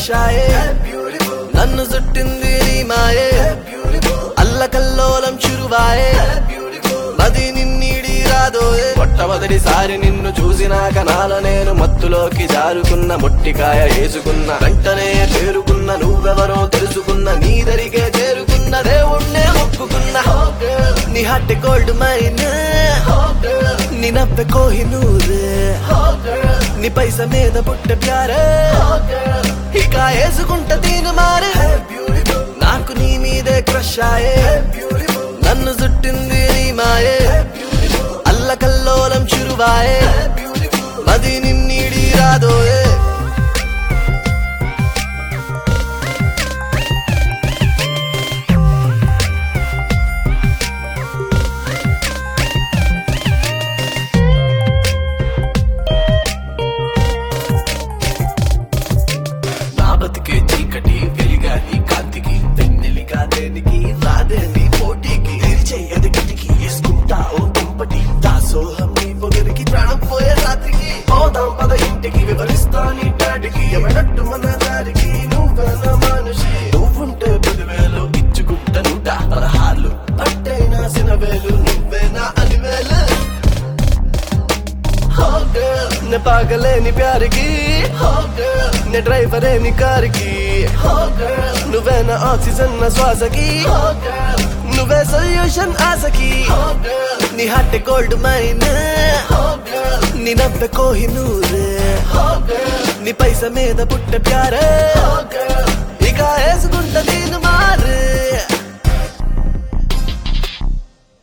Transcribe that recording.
crush ఆయే నన్ను చుట్టింది నీ మాయే అల్లకల్లోలం చురువాయే మది నిన్నీడి రాదోయే మొట్టమొదటిసారి నిన్ను చూసినాక నాలో నేను మత్తులోకి జారుకున్న మొట్టికాయ వేసుకున్న వెంటనే చేరుకున్న నువ్వెవరో తెలుసుకున్న నీ దరికే చేరుకున్న దేవుణ్ణే మొక్కుకున్న నీ హట్టి గోల్డ్ మైన్ నీ నవ్వె కోహినూర్ నీ పైస మీద పుట్ట ప్యారే ఇక వేసుకుంట దీని మారే నాకు నీ మీదే క్రష్ ఆయే నన్ను చుట్టింది నీ మాయే అల్లకల్లోలం చురువాయే మది నిన్నీడి రాదోయే నా బతికే చీకటి వెలిగా నీ కాంతికి వెన్నెలిగా దేనికి రాదే నీ పోటీకి తెరిచేయది కిటికి వేసుకుంటా ఓ దుంపటి దాసోహం నీ పొగరికి ప్రాణం పోయే రాత్రికి పోదాం పద ఇంటికి వివరిస్తా నీ డాడికి ఎవడట్టు మన దారికి నువ్వే నా మనిషి నువ్వుంటే పదివేలు ఇచ్చుకుంట నూట పదహార్లు పట్టైనా సినవేలు నువ్వే నా అలివేలు నే పాగలేని ప్యారికి నే డ్రైవరే నీ కారుకి నువ్వే నా ఆక్సిజన్ నా శ్వాసకి నువ్వే సొల్యూషన్ ఆశకి నీ హట్టె గోల్డ్ మైన్ నీ నవ్వె కోహినూర్ నీ పైస మీద పుట్ట ప్యారే ఇక వేసుకుంట దీని మాయ